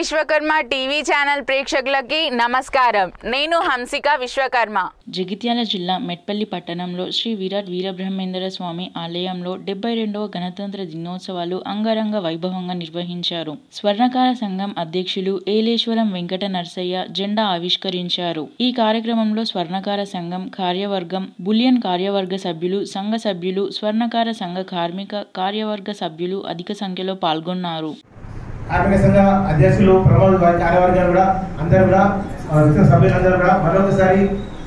Vishwakarma TV channel ప్రేక్షకులకి నమస్కారం నేను హంసిక విశ్వకర్మ జగిత్యాల జిల్లా మెట్పల్లి పట్టణంలో శ్రీ విరాట్ వీరబ్రహ్మేంద్ర స్వామి ఆలయంలో డెబ్బై రెండవ గణతంత్ర దినోత్సవాలు అంగరంగ వైభవంగా నిర్వహించారు స్వర్ణకార సంఘం అధ్యక్షులు ఏలేశ్వరం వెంకట నర్సయ్య జెండా ఆవిష్కరించారు ఈ కార్యక్రమంలో స్వర్ణకార సంఘం కార్యవర్గం బులియన్ కార్యవర్గ సభ్యులు సంఘ సభ్యులు స్వర్ణకార సంఘ కార్మిక కార్యవర్గ సభ్యులు అధిక సంఖ్యలో పాల్గొన్నారు కార్మిక సంఘ అధ్యక్షులు ప్రమోద్ వారి కార్యవర్గాలు కూడా అందరూ కూడా ఆ, ఇతర సభ్యులందరూ కూడా మరొకసారి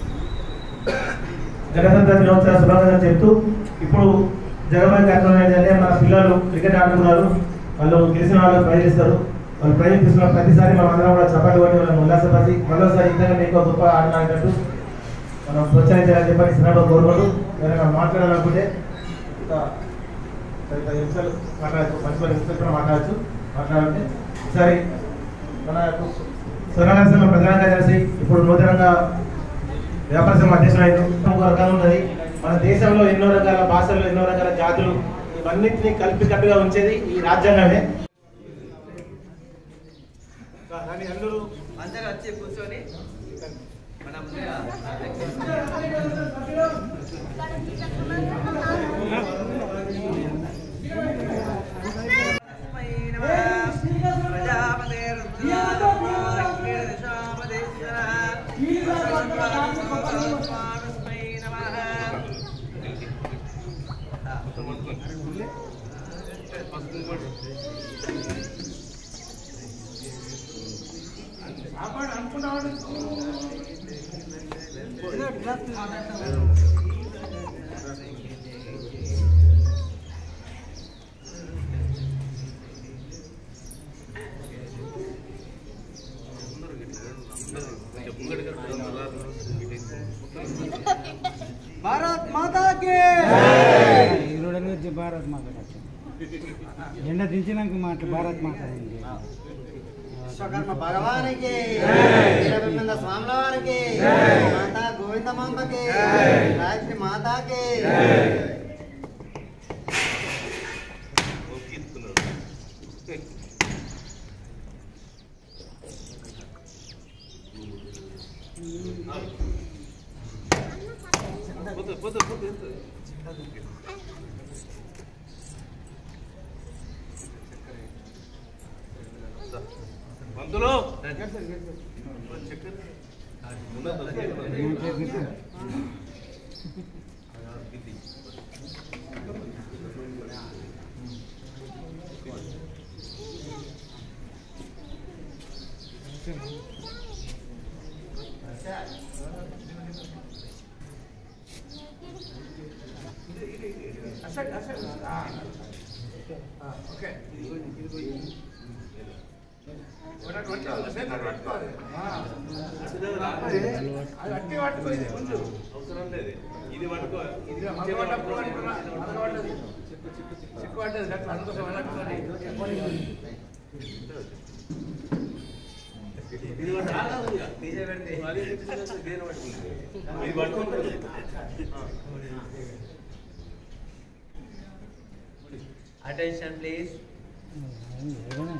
గణతంత్ర దినోత్సవ శుభాకాంక్షలు చెప్తూ ఇప్పుడు జగన్ కార్యక్రమం ఏంటంటే మన పిల్లలు క్రికెట్ ఆడుతున్నారు వాళ్ళు గెలిచిన వాళ్ళు ప్రైజ్ ఇస్తారు వాళ్ళు ప్రైజ్ తీసుకున్న ప్రతిసారి మనం అందరం కూడా చపాటి కొట్టి వాళ్ళని ఉల్లాసపరిచి మరోసారి ఇంతగా మీకు గొప్ప ఆడినట్టు మనం ప్రోత్సహించాలని చెప్పని సినిమాలో కోరుకోడు ఎవరైనా మాట్లాడాలనుకుంటే ఒక పది పది నిమిషాలు మాట్లాడచ్చు మంచి పది నిమిషాలు కూడా మాట్లాడచ్చు మాట్లాడాలంటే ఒకసారి మన స్వర్ణకార సంఘం ప్రధానంగా కలిసి ఇప్పుడు నూతనంగా వ్యాపార సంఘం అధ్యక్షుడు అయిన ఒక రకాలు ఉన్నది మన దేశంలో ఎన్నో రకాల భాషలు ఎన్నో రకాల జాతులు ఇవన్నింటినీ కలిపికట్టుగా ఉంచేది ఈ రాజ్యాంగమే దాన్ని అందరూ అందరూ వచ్చి కూర్చొని మనం భారత్ మాతా కే ఈరోడు వచ్చి భారత్ మాత ఎండ దించినాక మాట భారత్ మాత ఉంది. విశ్వకర్మ భగవానికి వీరబ్రహ్మేంద్ర స్వాముల వారికి మాతా గోవిందమాంబకి గాయత్రి మాతాకి అటెన్షన్ ప్లీజ్ ఏదైనా.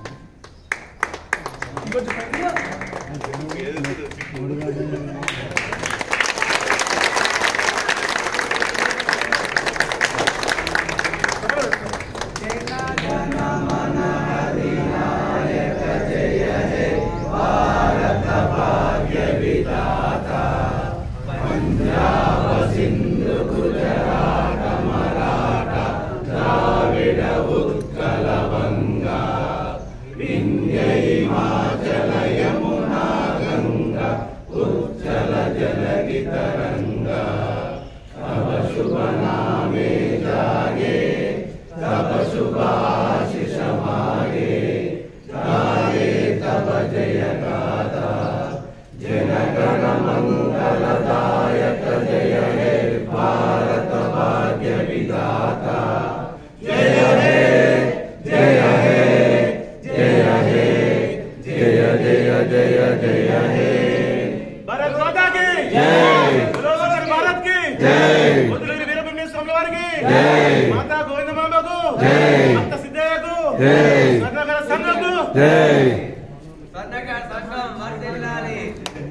భారత్ మాతా కి జై భారత్ కి జై వదిలేని వీరబ్రహ్మేంద్ర స్వామి వారికి జై మాతా గోవిందమాంబకు జై భక్త సిద్ధయ్యకు జై స్వర్ణకార సంఘకు జై పట్టక సంఘం వర్ధిల్లాలి